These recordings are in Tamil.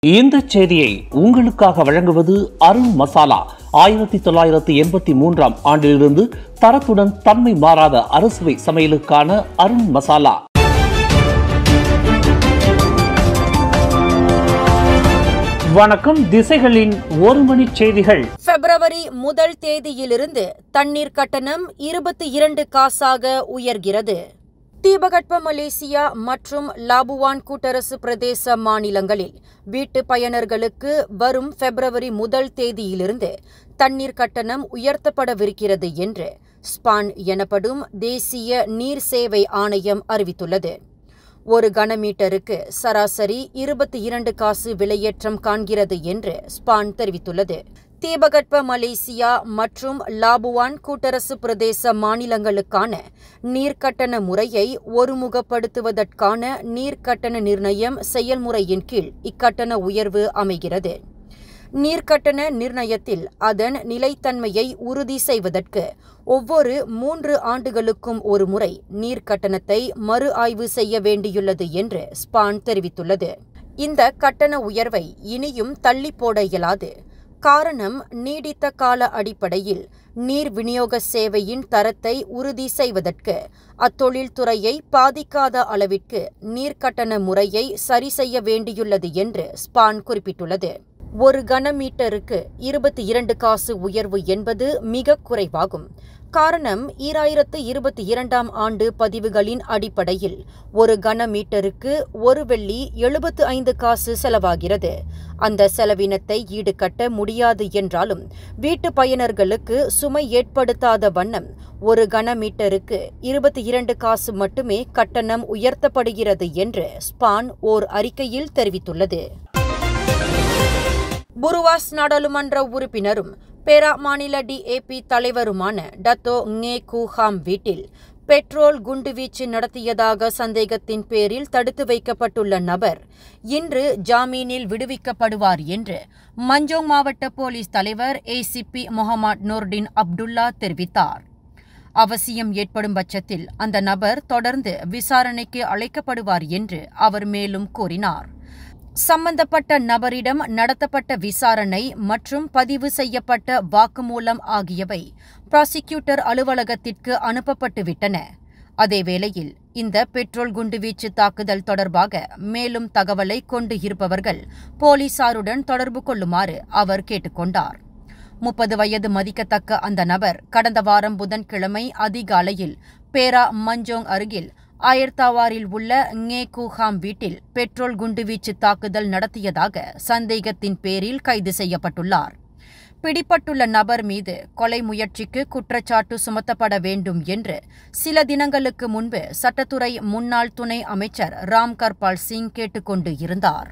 இந்த செய்தியை உங்களுக்காக வழங்குவது அருண் மசாலா ஆயிரத்தி தொள்ளாயிரத்தி எண்பத்தி மூன்றாம் ஆண்டிலிருந்து தரத்துடன் தன்மை மாறாத அறுசுவை சமையலுக்கான அருண் மசாலா வணக்கம் திசைகளின் ஒரு மணி செய்திகள் பிப்ரவரி முதல் தேதியிலிருந்து தண்ணீர் கட்டணம் இருபத்தி இரண்டு காசாக உயர்கிறது தீபகற்ப மலேசியா மற்றும் லாபுவான் கூட்டரசு பிரதேச மாநிலங்களில் வீட்டு பயனர்களுக்கு வரும் பிப்ரவரி முதல் தேதியிலிருந்து தண்ணீர் கட்டணம் உயர்த்தப்படவிருக்கிறது என்று ஸ்பான் எனப்படும் தேசிய நீர் சேவை ஆணையம் அறிவித்துள்ளது ஒரு கனமீட்டருக்கு சராசரி இருபத்தி இரண்டு காசு விலையேற்றம் காண்கிறது என்று ஸ்பான் தெரிவித்துள்ளது தீபகற்ப மலேசியா மற்றும் லாபுவான் கூட்டரசு பிரதேச மாநிலங்களுக்கான நீர்க்கட்டண முறையை ஒருமுகப்படுத்துவதற்கான நீர்க்கட்டண நிர்ணயம் செயல்முறையின் கீழ் இக்கட்டண உயர்வு அமைகிறது நீர்க்கட்டண நிர்ணயத்தில் அதன் நிலைத்தன்மையை உறுதி செய்வதற்கு ஒவ்வொரு மூன்று ஆண்டுகளுக்கும் ஒரு முறை நீர்க்கட்டணத்தை மறு ஆய்வு செய்ய வேண்டியுள்ளது என்று ஸ்பான் தெரிவித்துள்ளது இந்த கட்டண உயர்வை இனியும் தள்ளி போட இயலாது காரணம் நீடித்த கால அடிப்படையில் நீர் விநியோக சேவையின் தரத்தை உறுதி செய்வதற்கு அத்தொழில்துறையை பாதிக்காத அளவிற்கு நீர்க்கட்டண முறையை சரி செய்ய வேண்டியுள்ளது என்று ஸ்பான் குறிப்பிட்டுள்ளது ஒரு கனமீட்டருக்கு இருபத்தி இரண்டு காசு உயர்வு என்பது மிக குறைவாகும் காரணம் ஈராயிரத்து இருபத்தி இரண்டாம் ஆண்டு பதிவுகளின் அடிப்படையில் ஒரு கனமீட்டருக்கு ஒரு வெள்ளி எழுபத்து ஐந்து காசு செலவாகிறது அந்த செலவினத்தை ஈடுகட்ட முடியாது என்றாலும் வீட்டு பயனர்களுக்கு சுமை ஏற்படுத்தாத வண்ணம் ஒரு கனமீட்டருக்கு இருபத்தி இரண்டு காசு மட்டுமே கட்டணம் உயர்த்தப்படுகிறது என்று ஸ்பான் ஓர் அறிக்கையில் தெரிவித்துள்ளது புருவாஸ் நாடாளுமன்ற உறுப்பினரும் பேரா மாநில டிஏபி தலைவருமான டத்தோ ngே கூஹாம் வீட்டில் பெட்ரோல் குண்டுவீச்சு நடத்தியதாக சந்தேகத்தின் பேரில் தடுத்து வைக்கப்பட்டுள்ள நபர் இன்று ஜாமீனில் விடுவிக்கப்படுவார் என்று மஞ்சோங் மாவட்ட போலீஸ் தலைவர் ஏசிபி முகமது நூர்டின் அப்துல்லா தெரிவித்தார் அவசியம் ஏற்படும் பட்சத்தில் அந்த நபர் தொடர்ந்து விசாரணைக்கு அழைக்கப்படுவார் என்று அவர் மேலும் கூறினார் சம்பந்தப்பட்ட நபரிடம் நடத்தப்பட்ட விசாரணை மற்றும் பதிவு செய்யப்பட்ட வாக்குமூலம் ஆகியவை பிராசிக்யூட்டர் அலுவலகத்திற்கு அனுப்பப்பட்டுவிட்டன அதேவேளையில் இந்த பெட்ரோல் குண்டுவீச்சு தாக்குதல் தொடர்பாக மேலும் தகவலை கொண்டு இருப்பவர்கள் போலீசாருடன் தொடர்பு கொள்ளுமாறு அவர் கேட்டுக்கொண்டார் முப்பது வயது மதிக்கத்தக்க அந்த நபர் கடந்த வாரம் புதன்கிழமை அதிகாலையில் பேரா மஞ்சோங் அருகில் ஆயர்தாவாரில் உள்ள ngே கூஹாம் வீட்டில் பெட்ரோல் குண்டுவீச்சு தாக்குதல் நடத்தியதாக சந்தேகத்தின் பேரில் கைது செய்யப்பட்டுள்ளார் பிடிப்பட்டுள்ள நபர் மீது கொலை முயற்சிக்கு குற்றச்சாட்டு சுமத்தப்பட வேண்டும் என்று சில தினங்களுக்கு முன்பு சட்டத்துறை முன்னாள் துணை அமைச்சர் ராம் கர்பால் சிங் கேட்டுக்கொண்டு இருந்தார்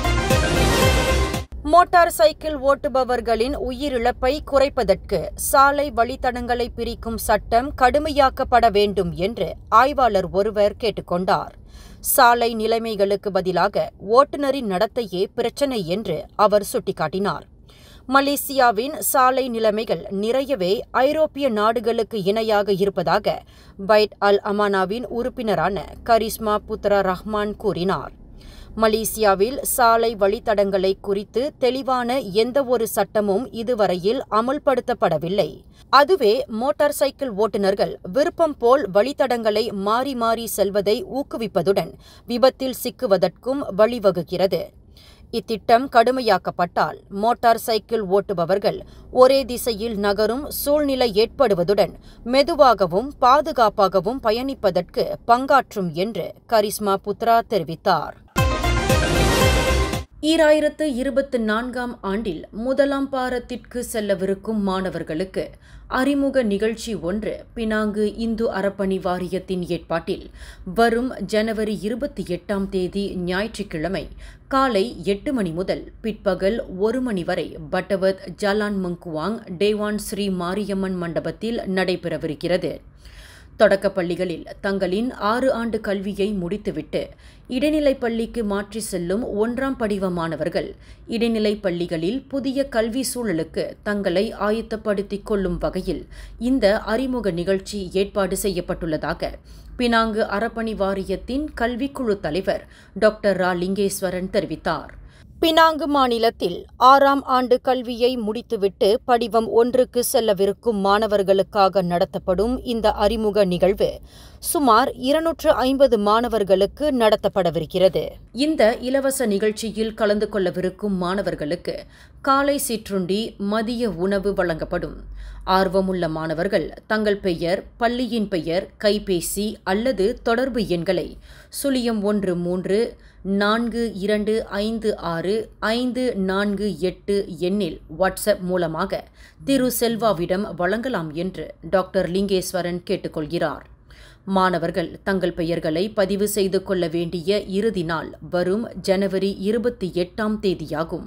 மோட்டார் சைக்கிள் ஓட்டுபவர்களின் உயிரிழப்பை குறைப்பதற்கு சாலை வழித்தடங்களை பிரிக்கும் சட்டம் கடுமையாக்கப்பட வேண்டும் என்று ஆய்வாளர் ஒருவர் கேட்டுக்கொண்டார் சாலை நிலைமைகளுக்கு பதிலாக ஓட்டுநரின் நடத்தையே பிரச்சனை என்று அவர் சுட்டிக்காட்டினார் மலேசியாவின் சாலை நிலைமைகள் நிறையவே ஐரோப்பிய நாடுகளுக்கு இணையாக இருப்பதாக பைட் அல் அமானாவின் உறுப்பினரான கரிஸ்மா புத்ரா ரஹ்மான் கூறினார் மலேசியாவில் சாலை வழித்தடங்களை குறித்து தெளிவான எந்தவொரு சட்டமும் இதுவரையில் அமுல்படுத்தப்படவில்லை அதுவே மோட்டார் சைக்கிள் ஓட்டுநர்கள் விருப்பம் போல் வழித்தடங்களை மாறி மாறி செல்வதை ஊக்குவிப்பதுடன் விபத்தில் சிக்குவதற்கும் வழிவகுக்கிறது இத்திட்டம் கடுமையாக்கப்பட்டால் மோட்டார் சைக்கிள் ஓட்டுபவர்கள் ஒரே திசையில் நகரும் சூழ்நிலை ஏற்படுவதுடன் மெதுவாகவும் பாதுகாப்பாகவும் பயணிப்பதற்கு பங்காற்றும் என்று கரிஸ்மா புத்ரா தெரிவித்தார் ஈராயிரத்து இருபத்தி நான்காம் ஆண்டில் முதலாம் பாரத்திற்கு செல்லவிருக்கும் மாணவர்களுக்கு அறிமுக நிகழ்ச்சி ஒன்று பினாங்கு இந்து அறப்பணி வாரியத்தின் ஏற்பாட்டில் வரும் ஜனவரி இருபத்தி எட்டாம் தேதி ஞாயிற்றுக்கிழமை காலை எட்டு மணி முதல் பிற்பகல் ஒரு மணி வரை பட்டவத் ஜலான் மங்குவாங் டேவான் ஸ்ரீ மாரியம்மன் மண்டபத்தில் நடைபெறவிருக்கிறது தொடக்கப் பள்ளிகளில் தங்களின் ஆறு ஆண்டு கல்வியை முடித்துவிட்டு இடைநிலைப் பள்ளிக்கு மாற்றி செல்லும் ஒன்றாம் படிவ மாணவர்கள் இடைநிலைப் பள்ளிகளில் புதிய கல்வி சூழலுக்கு தங்களை ஆயத்தப்படுத்திக் கொள்ளும் வகையில் இந்த அறிமுக நிகழ்ச்சி ஏற்பாடு செய்யப்பட்டுள்ளதாக பினாங்கு அறப்பணி வாரியத்தின் கல்விக்குழு தலைவர் டாக்டர் ரா லிங்கேஸ்வரன் தெரிவித்தார் பினாங்கு மாநிலத்தில் ஆறாம் ஆண்டு கல்வியை முடித்துவிட்டு படிவம் ஒன்றுக்கு செல்லவிருக்கும் மாணவர்களுக்காக நடத்தப்படும் இந்த அறிமுக நிகழ்வு சுமார் இருநூற்று ஐம்பது மாணவர்களுக்கு நடத்தப்படவிருக்கிறது இந்த இலவச நிகழ்ச்சியில் கலந்து கொள்ளவிருக்கும் மாணவர்களுக்கு காலை சிற்றுண்டி மதிய உணவு வழங்கப்படும் ஆர்வமுள்ள மாணவர்கள் தங்கள் பெயர் பள்ளியின் பெயர் கைபேசி அல்லது தொடர்பு எண்களை சுழியம் ஒன்று மூன்று நான்கு இரண்டு ஐந்து ஆறு ஐந்து நான்கு எட்டு எண்ணில் வாட்ஸ்அப் மூலமாக திரு செல்வாவிடம் வழங்கலாம் என்று டாக்டர் லிங்கேஸ்வரன் கேட்டுக்கொள்கிறார் மாணவர்கள் தங்கள் பெயர்களை பதிவு செய்து கொள்ள வேண்டிய இறுதி நாள் வரும் ஜனவரி இருபத்தி எட்டாம் தேதியாகும்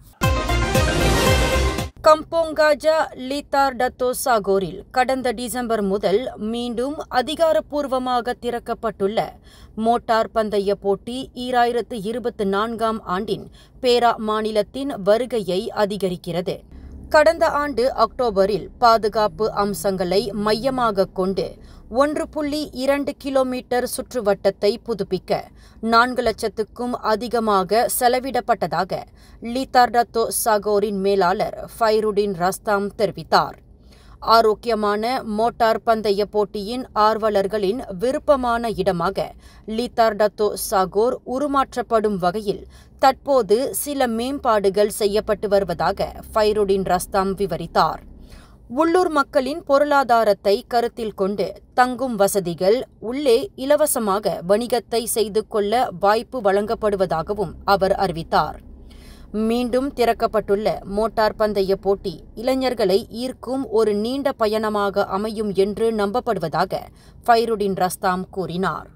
கம்போங்காஜா லீத்தார் டத்தோ சாகோரில் கடந்த டிசம்பர் முதல் மீண்டும் அதிகாரப்பூர்வமாக திறக்கப்பட்டுள்ள மோட்டார் பந்தய போட்டி ஈராயிரத்து இருபத்தி நான்காம் ஆண்டின் பேரா மாநிலத்தின் வருகையை அதிகரிக்கிறது கடந்த ஆண்டு அக்டோபரில் பாதுகாப்பு அம்சங்களை மையமாக கொண்டு ஒன்று புள்ளி இரண்டு கிலோமீட்டர் சுற்றுவட்டத்தை புதுப்பிக்க நான்கு லட்சத்துக்கும் அதிகமாக செலவிடப்பட்டதாக லீத்தார்டத்தோ சாகோரின் மேலாளர் ஃபைருடின் ரஸ்தாம் தெரிவித்தார் ஆரோக்கியமான மோட்டார் பந்தய போட்டியின் ஆர்வலர்களின் விருப்பமான இடமாக லீத்தார்டத்தோ சாகோர் உருமாற்றப்படும் வகையில் தற்போது சில மேம்பாடுகள் செய்யப்பட்டு வருவதாக ஃபைருடின் ரஸ்தாம் விவரித்தார் உள்ளூர் மக்களின் பொருளாதாரத்தை கருத்தில் கொண்டு தங்கும் வசதிகள் உள்ளே இலவசமாக வணிகத்தை செய்து கொள்ள வாய்ப்பு வழங்கப்படுவதாகவும் அவர் அறிவித்தார் மீண்டும் திறக்கப்பட்டுள்ள மோட்டார் பந்தய போட்டி இளைஞர்களை ஈர்க்கும் ஒரு நீண்ட பயணமாக அமையும் என்று நம்பப்படுவதாக ஃபைருடின் ரஸ்தாம் கூறினார்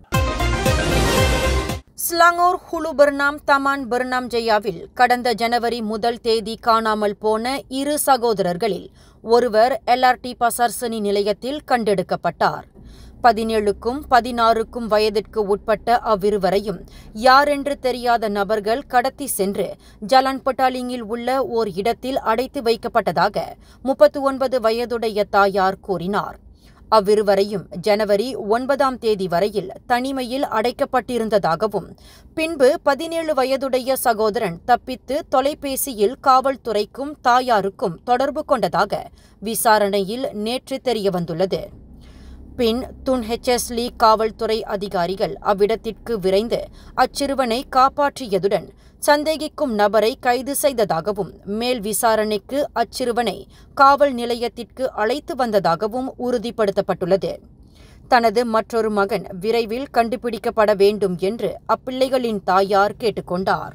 Selangor Hulu Bernam Taman Bernam ஜெயாவில் கடந்த ஜனவரி முதல் தேதி காணாமல் போன இரு சகோதரர்களில் ஒருவர் எல்ஆர்டி பசார்சனி நிலையத்தில் கண்டெடுக்கப்பட்டார் பதினேழுக்கும் பதினாறுக்கும் வயதிற்கு உட்பட்ட அவ்விருவரையும் யாரென்று தெரியாத நபர்கள் கடத்தி சென்று ஜலான் பட்டாலிங்கில் உள்ள ஓர் இடத்தில் அடைத்து வைக்கப்பட்டதாக முப்பத்து ஒன்பது வயதுடைய தாயார் கூறினார் அவ்விருவரையும் ஜனவரி ஒன்பதாம் தேதி வரையில் தனிமையில் அடைக்கப்பட்டிருந்ததாகவும் பின்பு பதினேழு வயதுடைய சகோதரன் தப்பித்து தொலைபேசியில் காவல்துறைக்கும் தாயாருக்கும் தொடர்பு கொண்டதாக விசாரணையில் நேற்று தெரியவந்துள்ளது பின் துன் ஹெச்எஸ்லி காவல்துறை அதிகாரிகள் அவ்விடத்திற்கு விரைந்து அச்சிறுவனை காப்பாற்றியதுடன் சந்தேகிக்கும் நபரை கைது செய்ததாகவும் மேல் விசாரணைக்கு அச்சிறுவனை காவல் நிலையத்திற்கு அழைத்து வந்ததாகவும் உறுதிப்படுத்தப்பட்டுள்ளது தனது மற்றொரு மகன் விரைவில் கண்டுபிடிக்கப்பட வேண்டும் என்று அப்பிள்ளைகளின் தாயார் கேட்டுக்கொண்டார்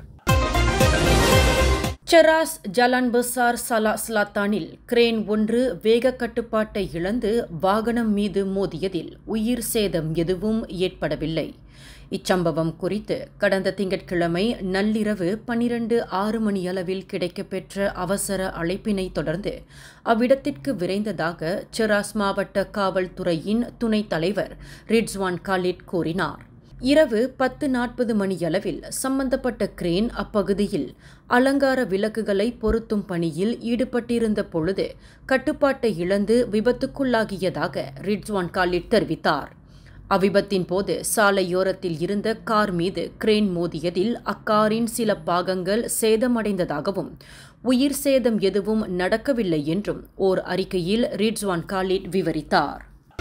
செராஸ் ஜலான் பசார் சலா ஸ்லாத்தானில் கிரேன் ஒன்று வேக கட்டுப்பாட்டை இழந்து வாகனம் மீது மோதியதில் உயிர் சேதம் எதுவும் ஏற்படவில்லை இச்சம்பவம் குறித்து கடந்த திங்கட்கிழமை நள்ளிரவு பனிரண்டு ஆறு மணியளவில் கிடைக்கப்பெற்ற அவசர அழைப்பினை தொடர்ந்து அவ்விடத்திற்கு விரைந்ததாக செராஸ் மாவட்ட காவல்துறையின் துணைத் தலைவர் ரிட்ஸ்வான் காலிட் கூறினார் இரவு பத்து நாற்பது மணியளவில் சம்பந்தப்பட்ட கிரேன் அப்பகுதியில் அலங்கார விளக்குகளை பொருத்தும் பணியில் ஈடுபட்டிருந்த பொழுது கட்டுப்பாட்டை இழந்து விபத்துக்குள்ளாகியதாக ரிட்ஸ்வான் காலிட் தெரிவித்தார் அவ்விபத்தின் போது சாலையோரத்தில் இருந்த கார் மீது கிரேன் மோதியதில் அக்காரின் சில பாகங்கள் சேதமடைந்ததாகவும் உயிர் சேதம் எதுவும் நடக்கவில்லை என்றும் ஓர் அறிக்கையில் ரிட்ஸ்வான் காலிட் விவரித்தார்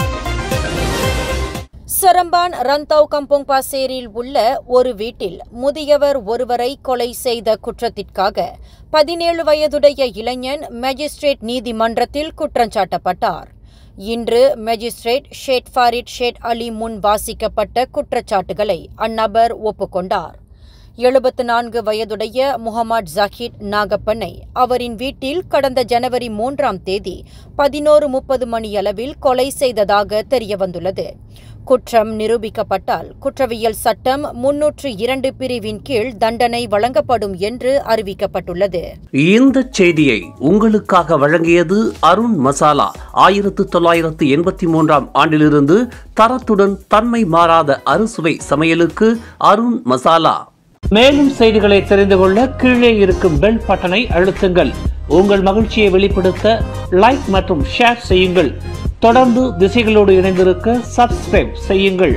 சரம்பான் ரந்தவ் கம்போங் பாசேரில் உள்ள ஒரு வீட்டில் முதியவர் ஒருவரை கொலை செய்த குற்றத்திற்காக பதினேழு வயதுடைய இளைஞன் மேஜிஸ்ட்ரேட் நீதிமன்றத்தில் குற்றஞ்சாட்டப்பட்டார் இன்று magistrate Syed Farid Syed Ali முன் வாசிக்கப்பட்ட குற்றச்சாட்டுகளை அந்நபர் ஒப்புக்கொண்டார் எழுபத்து நான்கு வயதுடைய முகமது ஜஹீத் நாகப்பனை அவரின் வீட்டில் கடந்த ஜனவரி மூன்றாம் தேதி பதினோரு முப்பது மணியளவில் கொலை செய்ததாக தெரியவந்துள்ளது குற்றம் நிரூபிக்கப்பட்டால் குற்றவியல் சட்டம் முன்னூற்று இரண்டு பிரிவின் கீழ் தண்டனை வழங்கப்படும் என்று அறிவிக்கப்பட்டுள்ளது இந்த செய்தியை உங்களுக்காக வழங்கியது அருண் மசாலா ஆயிரத்து தொள்ளாயிரத்து எண்பத்தி மூன்றாம் ஆண்டிலிருந்து தரத்துடன் தன்மை மாறாத அறுசுவை சமையலுக்கு அருண் மசாலா மேலும் செய்திகளை தெரிந்து கொள்ள கீழே இருக்கும் பெல் பட்டனை அழுத்துங்கள் உங்கள் மகிழ்ச்சியை வெளிப்படுத்த லைக் மற்றும் ஷேர் செய்யுங்கள் தொடர்ந்து திசைகளோடு இணைந்திருக்க சப்ஸ்கிரைப் செய்யுங்கள்